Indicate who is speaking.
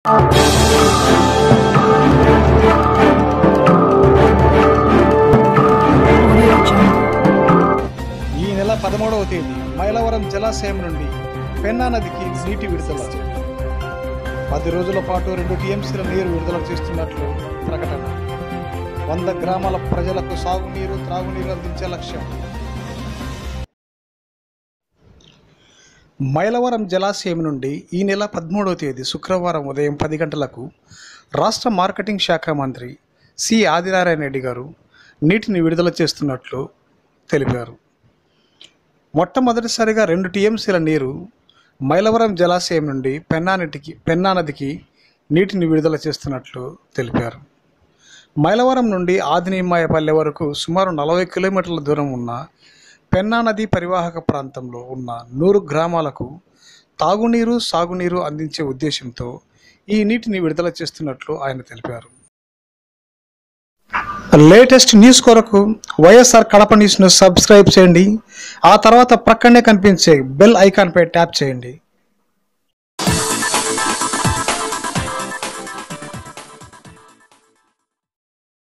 Speaker 1: Audio Jungle.
Speaker 2: ఈ నెల పదమూడవ తేదీ మైలవరం జలాశయం నుండి పెన్నా నదికి నీటి విడుదల పది రోజుల పాటు రెండు టీఎంసీల నీరు విడుదల చేస్తున్నట్లు ప్రకటన వంద గ్రామాల ప్రజలకు సాగునీరు త్రాగునీరు అందించే లక్ష్యం మైలవరం జలాశయం నుండి ఈ నెల పదమూడవ తేదీ శుక్రవారం ఉదయం పది గంటలకు రాష్ట్ర మార్కెటింగ్ శాఖ మంత్రి సి ఆదినారాయణ రెడ్డి గారు నీటిని విడుదల చేస్తున్నట్లు తెలిపారు మొట్టమొదటిసారిగా రెండు టీఎంసీల నీరు మైలవరం జలాశయం నుండి పెన్నా నదికి పెన్నా నదికి నీటిని విడుదల చేస్తున్నట్లు తెలిపారు మైలవరం నుండి ఆదినిమాయపల్లె వరకు సుమారు నలభై కిలోమీటర్ల దూరం ఉన్న పెన్నా నది పరివాహక ప్రాంతంలో ఉన్న నూరు గ్రామాలకు తాగునీరు సాగునీరు అందించే ఉద్దేశంతో ఈ నీటిని విడుదల చేస్తున్నట్లు ఆయన తెలిపారు లేటెస్ట్ న్యూస్ కొరకు వైఎస్ఆర్ కడప న్యూస్ను సబ్స్క్రైబ్ చేయండి ఆ తర్వాత ప్రక్కనే కనిపించే బెల్ ఐకాన్పై ట్యాప్ చేయండి